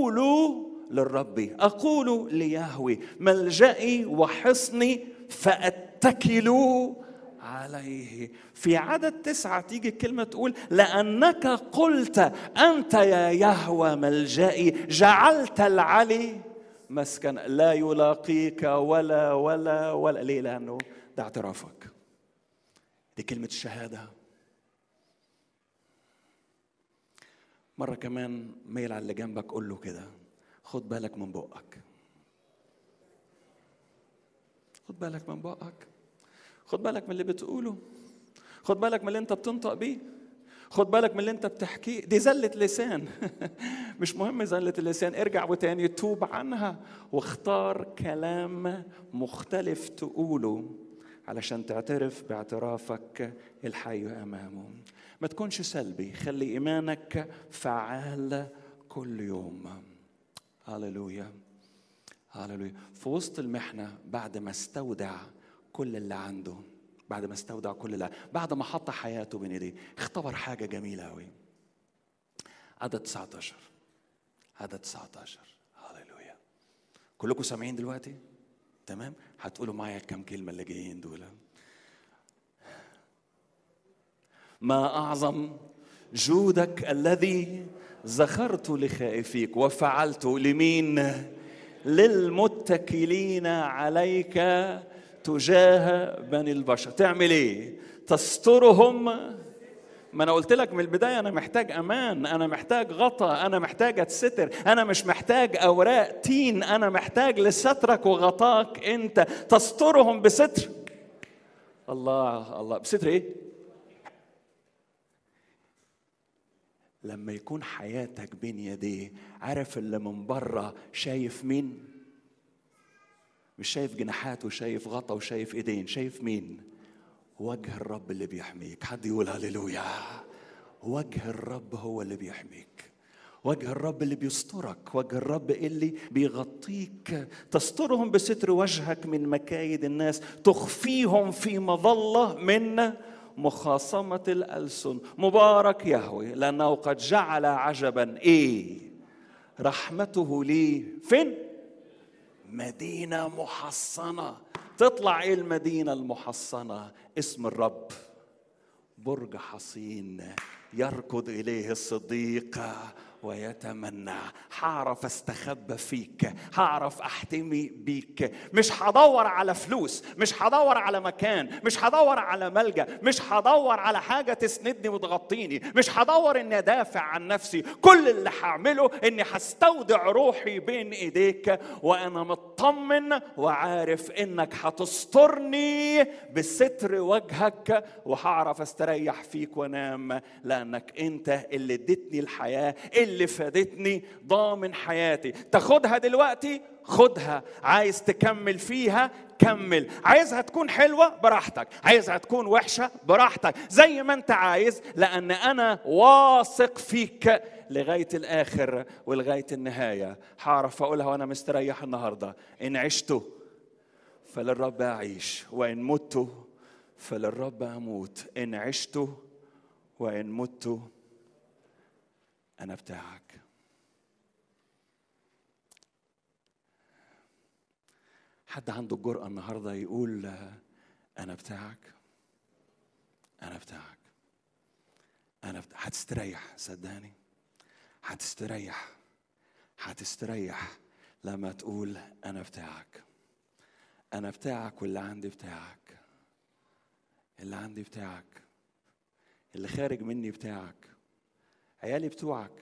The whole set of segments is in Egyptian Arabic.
اقول للرب اقول ليهوي ملجئي وحصني فاتكل عليه في عدد تسعة تيجي الكلمة تقول لأنك قلت أنت يا يهوى ملجئي جعلت العلي مسكن لا يلاقيك ولا ولا ولا ليه لأنه ده اعترافك دي كلمة الشهادة مرة كمان ميل على اللي جنبك قول له كده خد بالك من بقك خد بالك من بقك خد بالك من اللي بتقوله خد بالك من اللي انت بتنطق بيه خد بالك من اللي انت بتحكيه دي زلة لسان مش مهم زلة اللسان ارجع وتاني توب عنها واختار كلام مختلف تقوله علشان تعترف باعترافك الحي امامه ما تكونش سلبي خلي ايمانك فعال كل يوم هللويا هللويا في وسط المحنه بعد ما استودع كل اللي عنده بعد ما استودع كل اللي بعد ما حط حياته بين ايديه اختبر حاجه جميله قوي عدد 19 عدد 19 هللويا كلكم سامعين دلوقتي تمام هتقولوا معايا كم كلمه اللي جايين دول ما اعظم جودك الذي ذكرت لخائفيك وفعلت لمين للمتكلين عليك تجاه بني البشر تعمل ايه تسترهم ما انا قلت لك من البدايه انا محتاج امان انا محتاج غطا انا محتاج اتستر انا مش محتاج اوراق تين انا محتاج لسترك وغطاك انت تسترهم بستر الله الله بستر ايه لما يكون حياتك بين يديه عارف اللي من بره شايف مين مش شايف جناحات وشايف غطا وشايف ايدين شايف مين وجه الرب اللي بيحميك حد يقول هللويا وجه الرب هو اللي بيحميك وجه الرب اللي بيسترك وجه الرب اللي بيغطيك تسترهم بستر وجهك من مكايد الناس تخفيهم في مظلة من مخاصمة الألسن مبارك يهوي لأنه قد جعل عجبا إيه رحمته لي فين مدينة محصنة تطلع ايه المدينة المحصنة اسم الرب برج حصين يركض إليه الصديق ويتمنى هعرف استخبى فيك هعرف احتمي بيك مش هدور على فلوس مش هدور على مكان مش هدور على ملجا مش هدور على حاجه تسندني وتغطيني مش هدور اني ادافع عن نفسي كل اللي هعمله اني هستودع روحي بين ايديك وانا مطمن وعارف انك هتسترني بستر وجهك وهعرف استريح فيك وانام لانك انت اللي اديتني الحياه اللي فادتني ضامن حياتي تاخدها دلوقتي خدها عايز تكمل فيها كمل عايزها تكون حلوة براحتك عايزها تكون وحشة براحتك زي ما انت عايز لأن أنا واثق فيك لغاية الآخر ولغاية النهاية هعرف أقولها وأنا مستريح النهاردة إن عشت فللرب أعيش وإن مت فللرب أموت إن عشت وإن مت أنا بتاعك حد عنده الجرأة النهاردة يقول أنا بتاعك أنا بتاعك أنا بتاعك. هتستريح صدقني هتستريح هتستريح لما تقول أنا بتاعك أنا بتاعك واللي عندي بتاعك اللي عندي بتاعك اللي خارج مني بتاعك عيالي بتوعك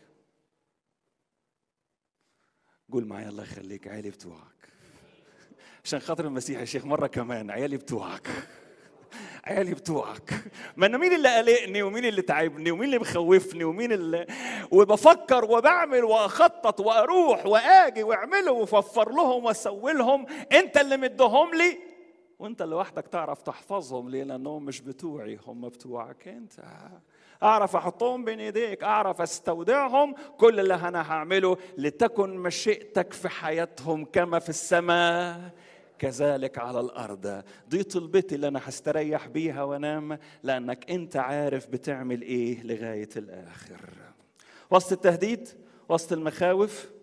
قول معايا الله يخليك عيالي بتوعك عشان خاطر المسيح يا شيخ مره كمان عيالي بتوعك عيالي بتوعك ما انا مين اللي قلقني ومين اللي تعبني ومين اللي مخوفني ومين اللي وبفكر وبعمل واخطط واروح واجي واعمله واففر لهم واسوي لهم انت اللي مدهم لي وانت لوحدك تعرف تحفظهم ليه لانهم مش بتوعي هم بتوعك انت اعرف احطهم بين ايديك اعرف استودعهم كل اللي انا هعمله لتكن مشيئتك في حياتهم كما في السماء كذلك على الارض دي طلبتي اللي انا هستريح بيها وانام لانك انت عارف بتعمل ايه لغايه الاخر وسط التهديد وسط المخاوف